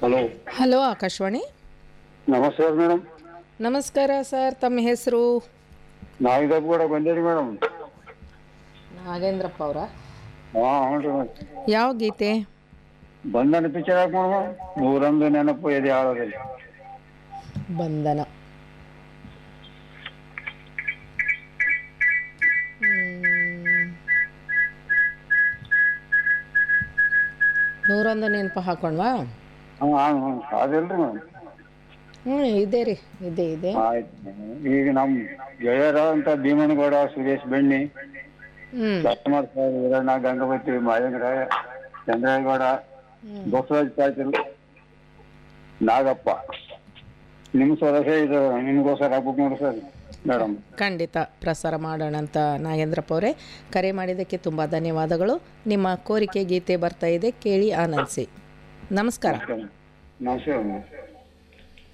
Hello hello Akashvani ನಮಸ್ಕಾರ madam ನಮಸ್ಕಾರ sir ತಮ್ಮ ಹೆಸರು ನಾವಿದ್ದಪ್ಪ ಕೂಡ ಬಂದೇರಿ ಮೇಡಮ್ ನಾಗೇಂದ್ರಪ್ಪ ಅವರ ಹಾಂ ಹ್ಞೂ ರೀ ಮೇಡಮ್ ಯಾವ ಗೀತೆ ಬಂದನ ಪಿಕ್ಚರ್ ಹಾಕಿ ಮೇಡಮ್ ನೂರೊಂದು ನೆನಪು ಎದೆ ಆಳೋದಿಲ್ಲ ಬಂಧನ ಹ್ಮ್. ನೂರೊಂದು ನೆನಪು ಹಾಕೊಂಡ್ವಾ ಹಾಂ ಹಾಂ ಹಾಂ ಅದಿಲ್ರಿ ಮೇಡಮ್ ಹ್ಞೂ ಇದೆ ರೀ ಇದೆ ಇದೆ ಆಯ್ತು ಈಗ ನಮ್ಮ ಗೆಳೆಯರ ಅಂತ ಭೀಮನಗೌಡ ಸುರೇಶ್ ಬೆಣ್ಣಿ ಹ್ಞೂ ಲಕ್ಷ್ಮಣ ಸರ್ ವೀರಣ್ಣ ಗಂಗವತಿ ಮಹೇಂದ್ರ ಚಂದ್ರೇಗೌಡ ಬಸವರಾಜ್ ಪಾಟೀಲ್ ನಾಗಪ್ಪ ನಿಮ್ಮ ಸದಸ್ಯ ಇದು ನಿಮಗೋಸ್ಕರ ಹಾಕ್ಬೇಕು ನೋಡಿ ಸರ್ ಮೇಡಮ್ ಖಂಡಿತ ಪ್ರಸಾರ ಮಾಡೋಣ ಅಂತ ನಾಗೇಂದ್ರಪ್ಪ ಅವರೇ ಕರೆ ಮಾಡಿದ್ದಕ್ಕೆ ತುಂಬ ಧನ್ಯವಾದಗಳು ನಿಮ್ಮ ಕೋರಿಕೆ ಗೀತೆ ಬರ್ತಾ ಇದೆ ಕೇಳಿ ಆನಂದಿಸಿ ನಮಸ್ಕಾರ ನಮಸ್ಕಾರ ಮೇಡಮ್